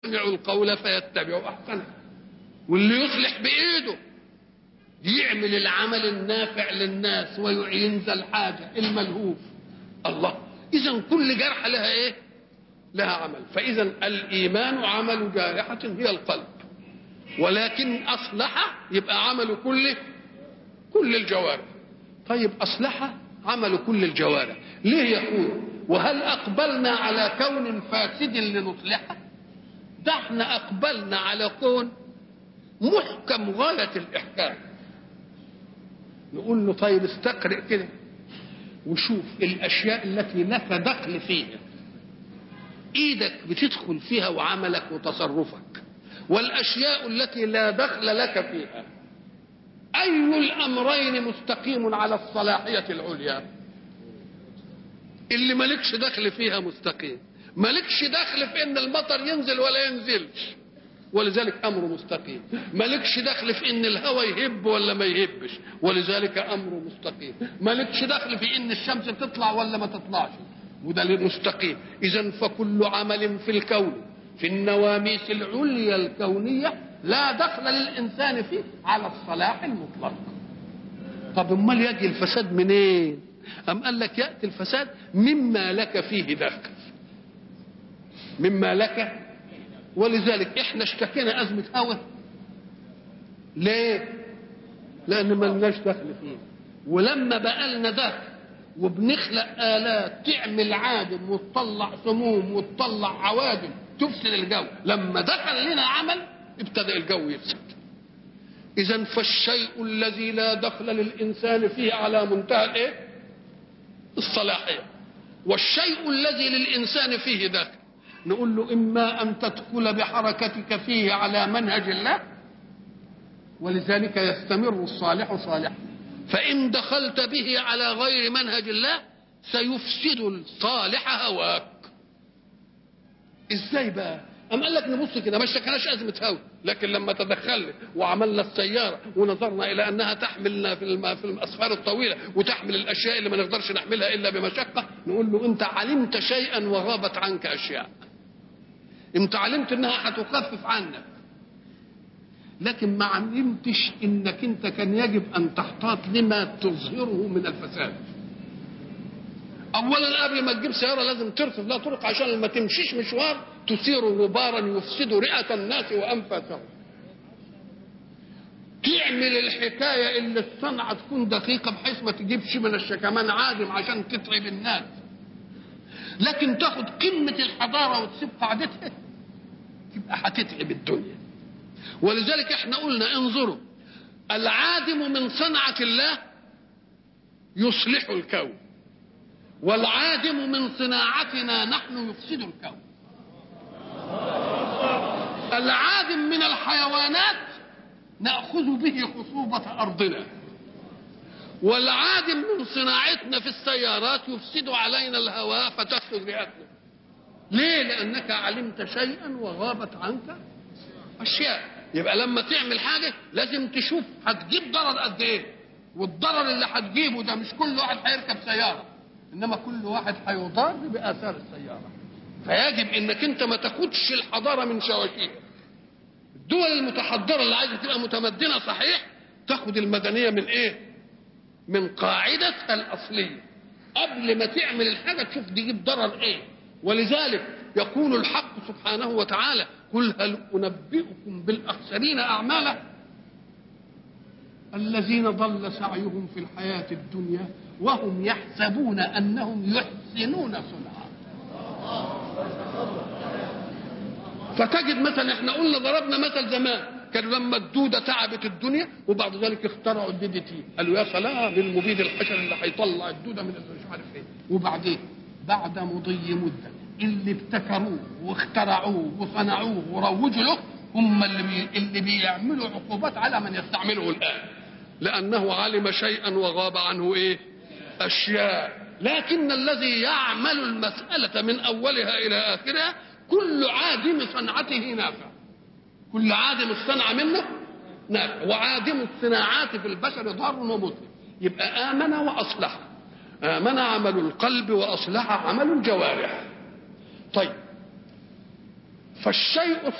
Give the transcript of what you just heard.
يستمع القول فيتبع احسنه واللي يصلح بايده يعمل العمل النافع للناس وينزل الحاجه الملهوف الله اذا كل جرحه لها ايه لها عمل فاذا الايمان عمل جارحه هي القلب ولكن اصلح يبقى عمل كل كل الجوارح طيب اصلح عمل كل الجوارح ليه يقول وهل اقبلنا على كون فاسد لنصلحه ده احنا اقبلنا على كون محكم غايه الاحكام نقول له طيب استقرئ كده وشوف الاشياء التي لك دخل فيها ايدك بتدخل فيها وعملك وتصرفك والاشياء التي لا دخل لك فيها اي الامرين مستقيم على الصلاحيه العليا اللي مالكش دخل فيها مستقيم مالكش دخل في ان المطر ينزل ولا ينزلش ولذلك امره مستقيم مالكش دخل في ان الهوى يهب ولا ما يهبش ولذلك امره مستقيم مالكش دخل في ان الشمس تطلع ولا ما تطلعش وده مستقيم اذا فكل عمل في الكون في النواميس العليا الكونيه لا دخل للانسان فيه على الصلاح المطلق طب امال يجي الفساد منين إيه؟ ام قال لك ياتي الفساد مما لك فيه دخل مما لك ولذلك احنا اشتكينا ازمه هوى ليه لان ما لناش دخل فيه ولما بقى لنا دخل وبنخلق الات تعمل عادم وتطلع سموم وتطلع عوادم تفسد الجو لما دخل لنا عمل ابتدأ الجو يفسد إذا فالشيء الذي لا دخل للإنسان فيه على منتهى الإيه؟ الصلاحية والشيء الذي للإنسان فيه دخل نقول له إما أن تدخل بحركتك فيه على منهج الله ولذلك يستمر الصالح صالحا فإن دخلت به على غير منهج الله سيفسد الصالح هواك ازاي بقى أم قال لك نبص كده ما اشتكناش أزمة هوا لكن لما تدخلنا وعملنا السيارة ونظرنا إلى أنها تحملنا في الم... في الأسفار الطويلة وتحمل الأشياء اللي ما نقدرش نحملها إلا بمشقة نقول له أنت علمت شيئا وغابت عنك أشياء أنت علمت أنها هتخفف عنك لكن ما علمتش انك انت كان يجب ان تحتاط لما تظهره من الفساد اولا قبل ما تجيب سياره لازم ترصف لها طرق عشان ما تمشيش مشوار تثير غبارا يفسد رئه الناس وانفاسهم تعمل الحكايه اللي الصنعه تكون دقيقه بحيث ما تجيبش من الشكمان عادم عشان تتعب الناس لكن تاخد قمه الحضاره وتسيب قاعدتها تبقى هتتعب الدنيا ولذلك احنا قلنا انظروا العادم من صنعة الله يصلح الكون والعادم من صناعتنا نحن يفسد الكون العادم من الحيوانات نأخذ به خصوبة أرضنا والعادم من صناعتنا في السيارات يفسد علينا الهواء فتفسد رئتنا ليه لأنك علمت شيئا وغابت عنك أشياء يبقى لما تعمل حاجة لازم تشوف هتجيب ضرر قد ايه والضرر اللي هتجيبه ده مش كل واحد هيركب سيارة انما كل واحد هيضار بآثار السيارة فيجب انك انت ما تاخدش الحضارة من شواشيها الدول المتحضرة اللي عايزة تبقى متمدنة صحيح تاخد المدنية من ايه من قاعدة الأصلية قبل ما تعمل الحاجة تشوف تجيب ضرر ايه ولذلك يقول الحق سبحانه وتعالى قل هل أنبئكم بالأخسرين أعمالا الذين ضل سعيهم في الحياة الدنيا وهم يحسبون أنهم يحسنون صنعا فتجد مثلا احنا قلنا ضربنا مثل زمان كان لما الدودة تعبت الدنيا وبعد ذلك اخترعوا الدي دي تي قالوا يا سلام المبيد الحشر اللي هيطلع الدودة من مش عارف ايه وبعدين بعد مضي مده اللي ابتكروه واخترعوه وصنعوه وروجوا له هم اللي بي اللي بيعملوا عقوبات على من يستعمله الان لانه علم شيئا وغاب عنه ايه اشياء لكن الذي يعمل المساله من اولها الى اخرها كل عادم صنعته نافع كل عادم الصنعه منه نافع وعادم الصناعات في البشر ضار ومتلف يبقى امن واصلح امن عمل القلب واصلح عمل الجوارح طيب فالشيء